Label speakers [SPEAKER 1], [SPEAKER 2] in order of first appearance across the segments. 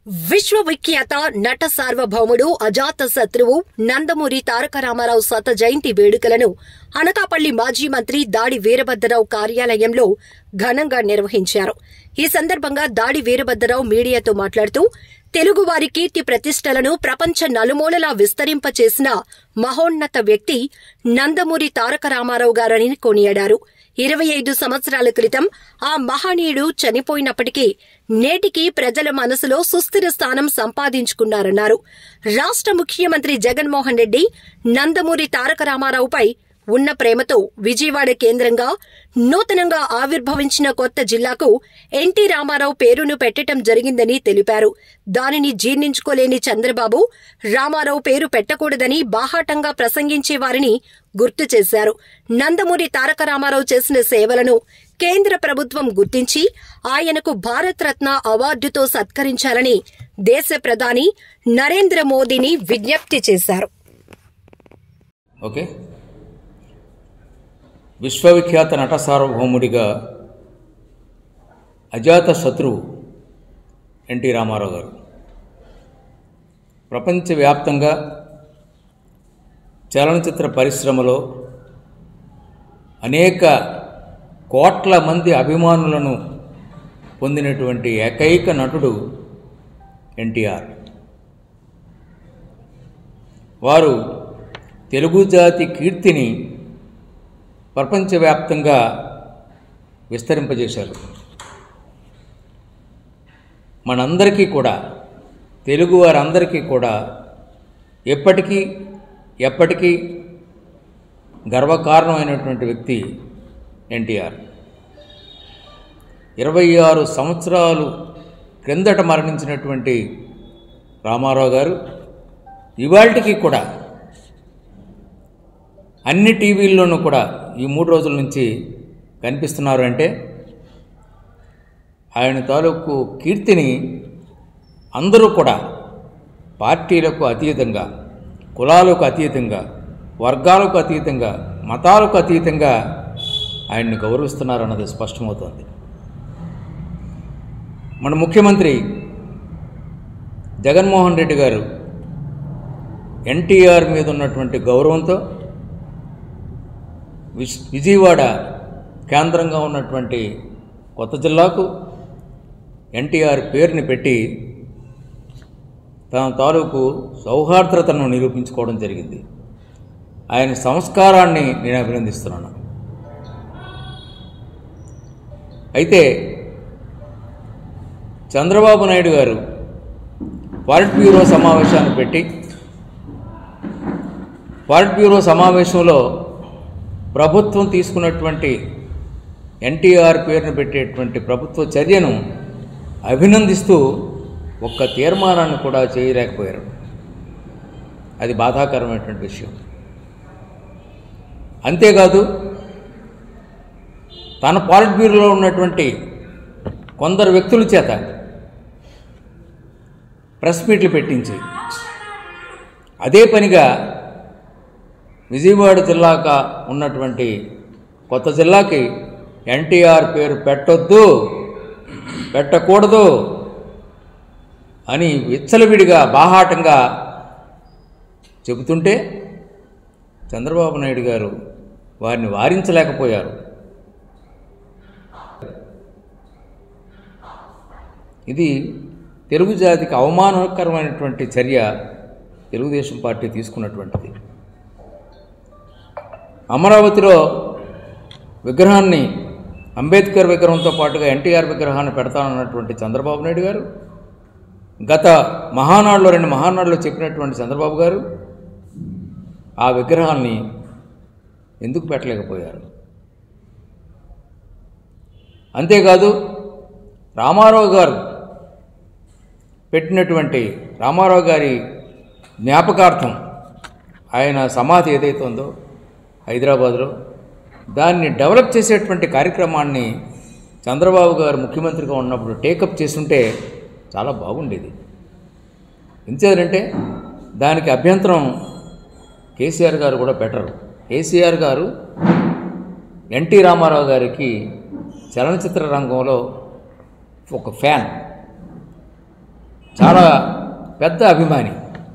[SPEAKER 1] విశ్వవిఖ్యాత నట సార్వభౌముడు అజాత శత్రువు నందమూరి తారక రామారావు శత జయంతి వేడుకలను అనకాపల్లి మాజీ మంత్రి దాడి వీరభద్రరావు కార్యాలయంలో ఘనంగా నిర్వహించారు ఈ సందర్భంగా దాడి వీరభద్రరావు మీడియాతో మాట్లాడుతూ తెలుగువారి కీర్తి ప్రతిష్టలను ప్రపంచ నలుమూలలా విస్తరింపచేసిన మహోన్నత వ్యక్తి నందమూరి తారక రామారావు గారని కొనియాడారు ఇరవై ఐదు సంవత్సరాల క్రితం ఆ మహనీయుడు చనిపోయినప్పటికీ నేటికి ప్రజల మనసులో సుస్థిర స్థానం సంపాదించుకున్నారన్నారు రాష్ట్ర ముఖ్యమంత్రి జగన్మోహన్ రెడ్డి నందమూరి తారక రామారావుపై ఉన్న ప్రేమతో విజయవాడ కేంద్రంగా నూతనంగా ఆవిర్భవించిన కొత్త జిల్లాకు ఎన్టీ రామారావు పేరును పెట్టడం జరిగిందని తెలిపారు దానిని జీర్ణించుకోలేని చంద్రబాబు రామారావు పేరు పెట్టకూడదని బాహాటంగా ప్రసంగించేవారిని గుర్తు చేశారు నందమూరి తారక రామారావు చేసిన సేవలను కేంద్ర ప్రభుత్వం గుర్తించి ఆయనకు భారతరత్న అవార్డుతో సత్కరించాలని దేశ ప్రధాని నరేంద్ర మోదీని విజ్ఞప్తి చేశారు
[SPEAKER 2] ఓకే విశ్వవిఖ్యాత నట సార్వభౌముడిగా అజాత శత్రువు ఎన్టీ రామారావు గారు ప్రపంచవ్యాప్తంగా చలనచిత్ర పరిశ్రమలో అనేక కోట్ల మంది అభిమానులను పొందినటువంటి ఏకైక నటుడు ఎన్టీఆర్ వారు తెలుగు జాతి కీర్తిని ప్రపంచవ్యాప్తంగా విస్తరింపజేశారు మనందరికీ కూడా తెలుగు వారందరికీ కూడా ఎప్పటికీ ఎప్పటికీ గర్వకారణమైనటువంటి వ్యక్తి ఎన్టీఆర్ ఇరవై ఆరు సంవత్సరాలు క్రిందట మరణించినటువంటి రామారావు గారు ఇవాళకి కూడా అన్ని టీవీల్లోనూ కూడా ఈ మూడు రోజుల నుంచి కనిపిస్తున్నారు అంటే ఆయన తాలూకు కీర్తిని అందరూ కూడా పార్టీలకు అతీతంగా కులాలకు అతీతంగా వర్గాలకు అతీతంగా మతాలకు అతీతంగా ఆయన్ని గౌరవిస్తున్నారన్నది స్పష్టమవుతోంది మన ముఖ్యమంత్రి జగన్మోహన్ రెడ్డి గారు ఎన్టీఆర్ మీద ఉన్నటువంటి గౌరవంతో విజ్ విజయవాడ కేంద్రంగా ఉన్నటువంటి కొత్త జిల్లాకు ఎన్టీఆర్ పేరుని పెట్టి తన తాలూకు సౌహార్ద్రతను నిరూపించుకోవడం జరిగింది ఆయన సంస్కారాన్ని నేను అభినందిస్తున్నాను అయితే చంద్రబాబు నాయుడు గారు పాలిట్ బ్యూరో సమావేశాన్ని పెట్టి పాలిట్ బ్యూరో సమావేశంలో ప్రభుత్వం తీసుకున్నటువంటి ఎన్టీఆర్ పేరును పెట్టేటువంటి ప్రభుత్వ చర్యను అభినందిస్తూ ఒక్క తీర్మానాన్ని కూడా చేయలేకపోయారు అది బాధాకరమైనటువంటి విషయం అంతేకాదు తన పాలిట్ బ్యూరోలో ఉన్నటువంటి కొందరు వ్యక్తుల చేత ప్రెస్ మీట్లు పెట్టించి అదే పనిగా విజయవాడ జిల్లాగా ఉన్నటువంటి కొత్త జిల్లాకి ఎన్టీఆర్ పేరు పెట్టొద్దు పెట్టకూడదు అని విచ్చలవిడిగా బాహాటంగా చెబుతుంటే చంద్రబాబు నాయుడు గారు వారిని వారించలేకపోయారు ఇది తెలుగు జాతికి అవమానకరమైనటువంటి చర్య తెలుగుదేశం పార్టీ తీసుకున్నటువంటిది అమరావతిలో విగ్రహాన్ని అంబేద్కర్ విగ్రహంతో పాటుగా ఎన్టీఆర్ విగ్రహాన్ని పెడతానన్నటువంటి చంద్రబాబు నాయుడు గారు గత మహానాడులో రెండు మహానాడులో చెప్పినటువంటి చంద్రబాబు గారు ఆ విగ్రహాన్ని ఎందుకు పెట్టలేకపోయారు అంతేకాదు రామారావు గారు పెట్టినటువంటి రామారావు గారి జ్ఞాపకార్థం ఆయన సమాధి ఏదైతే ఉందో హైదరాబాద్లో దాన్ని డెవలప్ చేసేటువంటి కార్యక్రమాన్ని చంద్రబాబు గారు ముఖ్యమంత్రిగా ఉన్నప్పుడు టేకప్ చేస్తుంటే చాలా బాగుండేది ఎంచేదంటే దానికి అభ్యంతరం కేసీఆర్ గారు కూడా పెట్టరు కేసీఆర్ గారు ఎన్టీ రామారావు గారికి చలనచిత్ర రంగంలో ఒక ఫ్యాన్ చాలా పెద్ద అభిమాని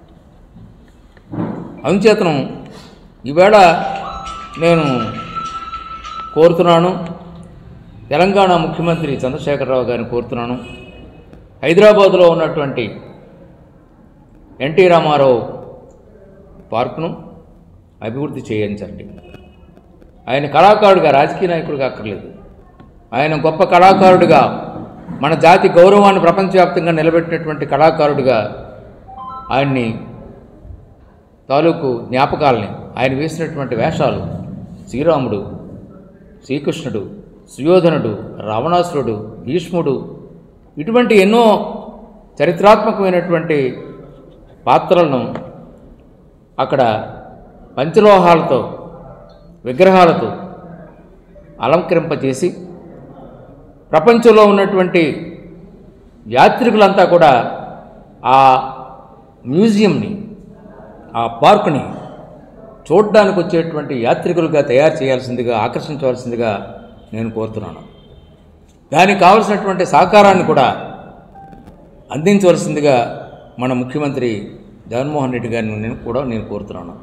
[SPEAKER 2] అందుచేతనం ఈవేళ నేను కోరుతున్నాను తెలంగాణ ముఖ్యమంత్రి చంద్రశేఖరరావు గారిని కోరుతున్నాను హైదరాబాదులో ఉన్నటువంటి ఎన్టీ రామారావు పార్కును అభివృద్ధి చేయించండి ఆయన కళాకారుడిగా రాజకీయ నాయకుడిగా అక్కర్లేదు ఆయన గొప్ప కళాకారుడిగా మన జాతి గౌరవాన్ని ప్రపంచవ్యాప్తంగా నిలబెట్టినటువంటి కళాకారుడిగా ఆయన్ని తాలూకు జ్ఞాపకాలని ఆయన వేసినటువంటి వేషాలు శ్రీరాముడు శ్రీకృష్ణుడు సుయోధనుడు రావణాసురుడు భీష్ముడు ఇటువంటి ఎన్నో చరిత్రాత్మకమైనటువంటి పాత్రలను అక్కడ పంచలోహాలతో విగ్రహాలతో అలంకరింపజేసి ప్రపంచంలో ఉన్నటువంటి యాత్రికులంతా కూడా ఆ మ్యూజియంని ఆ పార్కుని చూడడానికి వచ్చేటువంటి యాత్రికులుగా తయారు చేయాల్సిందిగా ఆకర్షించవలసిందిగా నేను కోరుతున్నాను దానికి కావలసినటువంటి సహకారాన్ని కూడా అందించవలసిందిగా మన ముఖ్యమంత్రి జగన్మోహన్ రెడ్డి గారిని నేను కూడా నేను కోరుతున్నాను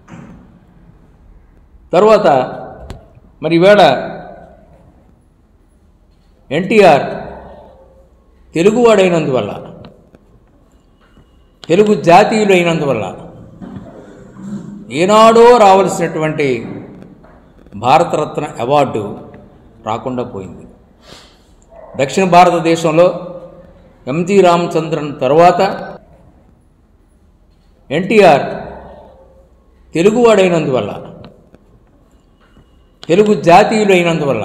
[SPEAKER 2] తర్వాత మరి ఈవేళ ఎన్టీఆర్ తెలుగువాడైనందువల్ల తెలుగు జాతీయులైనందువల్ల ఏనాడో రావలసినటువంటి భారతరత్న అవార్డు రాకుండా పోయింది దక్షిణ భారతదేశంలో ఎంజి రామచంద్రన్ తర్వాత ఎన్టీఆర్ తెలుగువాడైనందువల్ల తెలుగు జాతీయులైనందువల్ల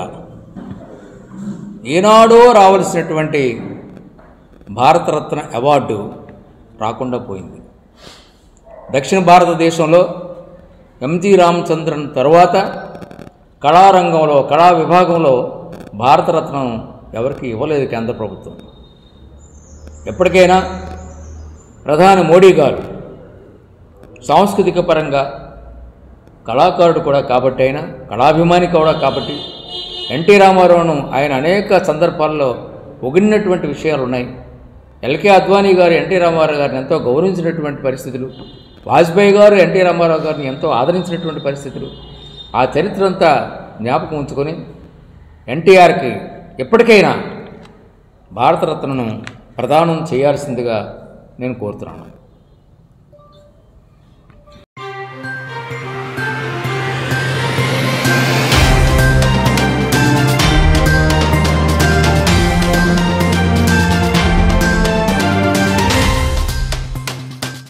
[SPEAKER 2] ఏనాడో రావలసినటువంటి భారతరత్న అవార్డు రాకుండా పోయింది దక్షిణ భారతదేశంలో ఎంజి రామచంద్రన్ తర్వాత కళారంగంలో కళా విభాగంలో భారతరత్నం ఎవరికి ఇవ్వలేదు కేంద్ర ప్రభుత్వం ఎప్పటికైనా ప్రధాని మోడీ గారు సాంస్కృతిక పరంగా కళాకారుడు కూడా కాబట్టి అయినా కళాభిమాని కూడా కాబట్టి ఎన్టీ రామారావును ఆయన అనేక సందర్భాల్లో పొగిడినటువంటి విషయాలు ఉన్నాయి ఎల్కే అద్వానీ గారు ఎన్టీ రామారావు గారిని ఎంతో గౌరవించినటువంటి పరిస్థితులు వాజ్పేయి గారు ఎన్టీ రామారావు గారిని ఎంతో ఆదరించినటువంటి పరిస్థితులు ఆ చరిత్ర అంతా జ్ఞాపకం ఉంచుకొని ఎన్టీఆర్కి ఎప్పటికైనా భారతరత్నను ప్రదానం చేయాల్సిందిగా నేను కోరుతున్నాను